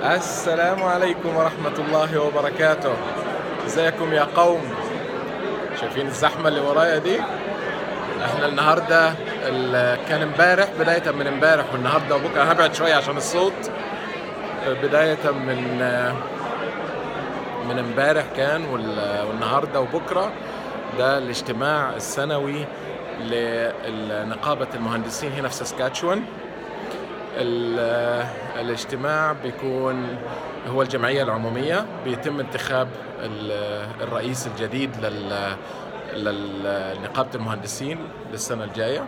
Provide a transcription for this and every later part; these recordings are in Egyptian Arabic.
السلام عليكم ورحمة الله وبركاته ازيكم يا قوم شايفين الزحمة اللي ورايا دي احنا النهاردة ال- كان امبارح بداية من امبارح والنهاردة وبكرة هبعد شوية عشان الصوت بداية من من امبارح كان وال- والنهاردة وبكرة ده الاجتماع السنوي لنقابة المهندسين هنا في ساسكاتشوان ال- الاجتماع بيكون هو الجمعية العمومية بيتم انتخاب ال- الرئيس الجديد لل لنقابة المهندسين للسنة الجاية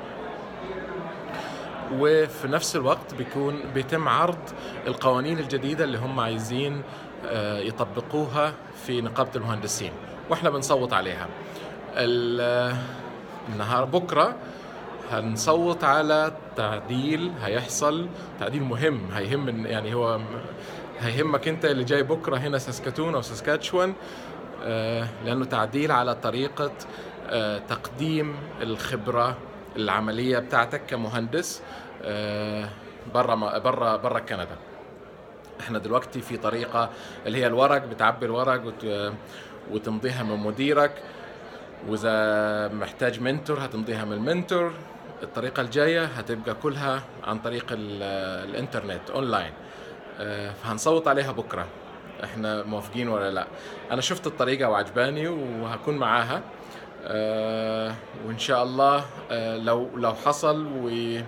وفي نفس الوقت بيكون بيتم عرض القوانين الجديدة اللي هم عايزين آه، يطبقوها في نقابة المهندسين واحنا بنصوت عليها ال- النهار بكرة هنصوت على تعديل هيحصل تعديل مهم هيهم يعني هو هيهمك انت اللي جاي بكره هنا ساسكاتون او ساسكاتشوان آه، لانه تعديل على طريقه آه، تقديم الخبره العمليه بتاعتك كمهندس برا برا برا كندا احنا دلوقتي في طريقه اللي هي الورق بتعبي الورق وت- وتمضيها من مديرك واذا محتاج منتور هتمضيها من المنتور الطريقه الجايه هتبقى كلها عن طريق ال- الانترنت اونلاين آه، فهنصوت عليها بكره احنا موافقين ولا لا انا شفت الطريقه وعجباني وهكون معاها آه، وان شاء الله آه، لو لو حصل و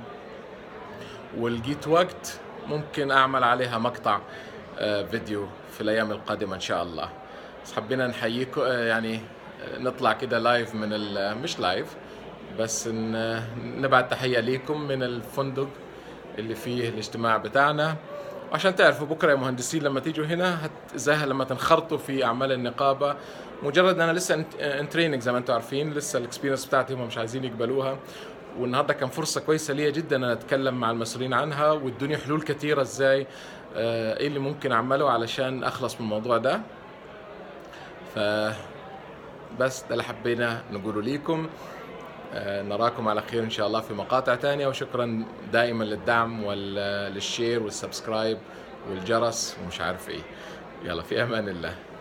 ولقيت وقت ممكن اعمل عليها مقطع آه، فيديو في الايام القادمه ان شاء الله بس حبينا نحييكم آه، يعني آه، نطلع كده لايف من ال- مش لايف بس ن- نبعت تحيه ليكم من الفندق اللي فيه الاجتماع بتاعنا عشان تعرفوا بكره يا مهندسين لما تيجوا هنا هت... زي لما تنخرطوا في اعمال النقابه مجرد انا لسه ان تريننج زي ما انتم عارفين لسه الاكسبيرينس بتاعتي هم مش عايزين يقبلوها والنهارده كان فرصه كويسه ليا جدا ان اتكلم مع المسؤولين عنها وادوني حلول كثيره ازاي آه، ايه اللي ممكن اعمله علشان اخلص من الموضوع ده ف بس ده اللي حبينا نقوله ليكم آه، نراكم على خير ان شاء الله في مقاطع تانية وشكرا دائما للدعم وللشير والسبسكرايب والجرس ومش عارف ايه يلا في امان الله